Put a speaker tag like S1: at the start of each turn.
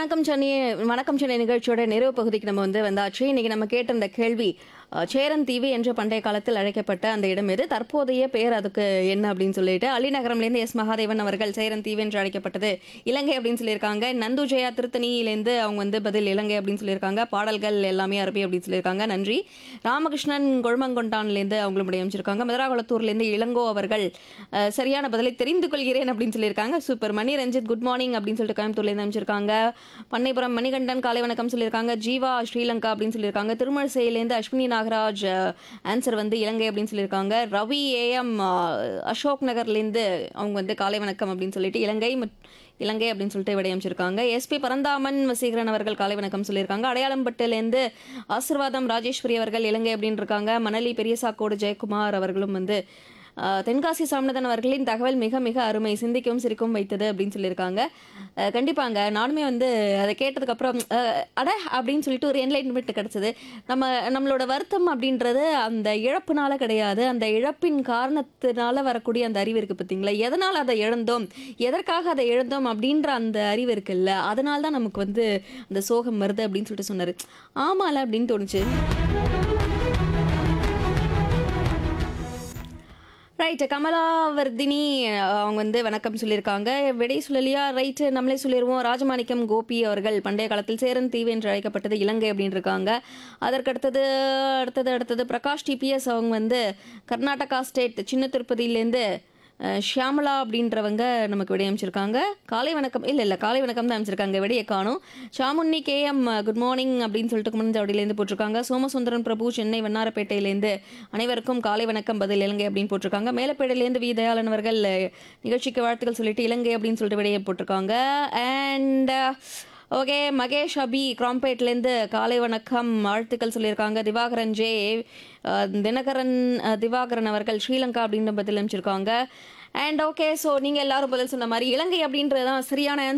S1: வணக்கம் சென்னை வணக்கம் சென்னை நிகழ்ச்சியோட நிறைவு பகுதிக்கு நம்ம வந்து வந்தாச்சு இன்னைக்கு நம்ம கேட்ட இந்த கேள்வி அஹ், சேரன் தீவு என்று பண்டைய காலத்தில் அழைக்கப்பட்ட அந்த இடம் எது தற்போதைய பேர் அதுக்கு என்ன அப்படின்னு சொல்லிட்டு அலிநகரம்லேருந்து எஸ் மகாதேவன் அவர்கள் சேரன் தீவு என்று அழைக்கப்பட்டது இலங்கை அப்படின்னு சொல்லியிருக்காங்க நந்து ஜெயா திருத்தணியிலேருந்து அவங்க வந்து பதில் இலங்கை அப்படின்னு சொல்லியிருக்காங்க பாடல்கள் எல்லாமே அரபி அப்படின்னு சொல்லியிருக்காங்க நன்றி ராமகிருஷ்ணன் கொழுமங்கொண்டான்லேருந்து அவங்களுடைய அமைச்சிருக்காங்க மதுராகுளத்தூர்லேருந்து இளங்கோ அவர்கள் அஹ், சரியான பதிலை தெரிந்து கொள்கிறேன் அப்படின்னு சொல்லியிருக்காங்க super Mani Ranjith good morning அப்படின்னு சொல்லிட்டு கோயம்புத்தூர்லேருந்து அமைச்சிருக்காங்க பண்ணைபுரம் மணிகண்டன் காலை வணக்கம் சொல்லியிருக்காங்க ஜீவா ஸ்ரீலங்கா அப்படின்னு சொல்லியிருக்காங்க திருமழிசையிலேருந்து அஸ்வினி நாகராஜ் ஆன்சர் வந்து இலங்கை அப்படின்னு சொல்லியிருக்காங்க ரவி ஏஎம் அசோக் நகர்லேருந்து அவங்க வந்து காலை வணக்கம் அப்படின்னு சொல்லிட்டு இலங்கை மத்- இலங்கை அப்படின்னு சொல்லிட்டு விடை அமைச்சிருக்காங்க எஸ்பி பரந்தாமன் வசீகரன் அவர்கள் காலை வணக்கம் சொல்லியிருக்காங்க அடையாளம்பட்டிலேருந்து ஆசிர்வாதம் ராஜேஸ்வரி அவர்கள் இலங்கை அப்படின்னு இருக்காங்க மணலி பெரியசாக்கோடு ஜெயக்குமார் அவர்களும் வந்து அஹ், தென்காசி சாமிநாதன் அவர்களின் தகவல் மிக மிக அருமை சிந்திக்கவும் சிரிக்கவும் வைத்தது அப்படின்னு சொல்லியிருக்காங்க அஹ், கண்டிப்பாங்க நானுமே வந்து அதை கேட்டதுக்கப்புறம் அஹ், அட அப்படின்னு சொல்லிட்டு ஒரு என்லைன்மெண்ட் கிடைச்சது நம்ம நம்மளோட வருத்தம் அப்படின்றது அந்த இழப்புனால கிடையாது அந்த இழப்பின் காரணத்தினால வரக்கூடிய அந்த அறிவு இருக்கு பார்த்தீங்களா எதனால் அதை இழந்தோம் எதற்காக அதை இழந்தோம் அப்படின்ற அந்த அறிவு இருக்குல்ல அதனால தான் நமக்கு வந்து அந்த சோகம் வருது அப்படின்னு சொல்லிட்டு சொன்னார் ஆமால அப்படின்னு தோணுச்சு ரைட் கமலாவர்தினி அஹ், அவங்க வந்து வணக்கம் சொல்லியிருக்காங்க விடை சொல்லலையா ரைட் நம்மளே சொல்லிடுவோம் ராஜமாணிக்கம் கோபி அவர்கள் பண்டைய காலத்தில் சேரன் தீவு என்று அழைக்கப்பட்டது இலங்கை அப்படின்னு இருக்காங்க அதற்கு அடுத்தது அடுத்தது அடுத்தது பிரகாஷ் டிபிஎஸ் அவங்க வந்து கர்நாடகா ஸ்டேட் சின்ன திருப்பதியிலேருந்து அஹ், ஷியாமலா அப்படின்றவங்க நமக்கு விடை அமைச்சிருக்காங்க காலை வணக்கம் இல்லை இல்லை காலை வணக்கம் தான் அமைச்சிருக்காங்க விடையை காணும் ஷாமுன்னி கேஎம் குட் மார்னிங் அப்படின்னு சொல்லிட்டு குமரஞ்சாவடியிலேருந்து போட்டிருக்காங்க சோமசுந்தரன் பிரபு சென்னை வண்ணாரப்பேட்டையிலேருந்து அனைவருக்கும் காலை வணக்கம் பதில் இலங்கை அப்படின்னு போட்டிருக்காங்க மேலப்பேடையிலேருந்து வி தயாளன் அவர்கள் அஹ், நிகழ்ச்சிக்கு வாழ்த்துக்கள் சொல்லிட்டு இலங்கை அப்படின்னு சொல்லிட்டு விடையை போட்டிருக்காங்க அண்ட் ஓகே மகேஷ் அபி கிராம்பேட்லேருந்து காலை வணக்கம் வாழ்த்துக்கள் சொல்லியிருக்காங்க திவாகரன் ஜே அஹ், தினகரன் அஹ், திவாகரன் அவர்கள் ஸ்ரீலங்கா அப்படின்ற பதில் அமைச்சிருக்காங்க அண்ட் ஓகே ஸோ நீங்கள் எல்லாரும் பதில் சொன்ன மாதிரி இலங்கை அப்படின்றது தான் சரியான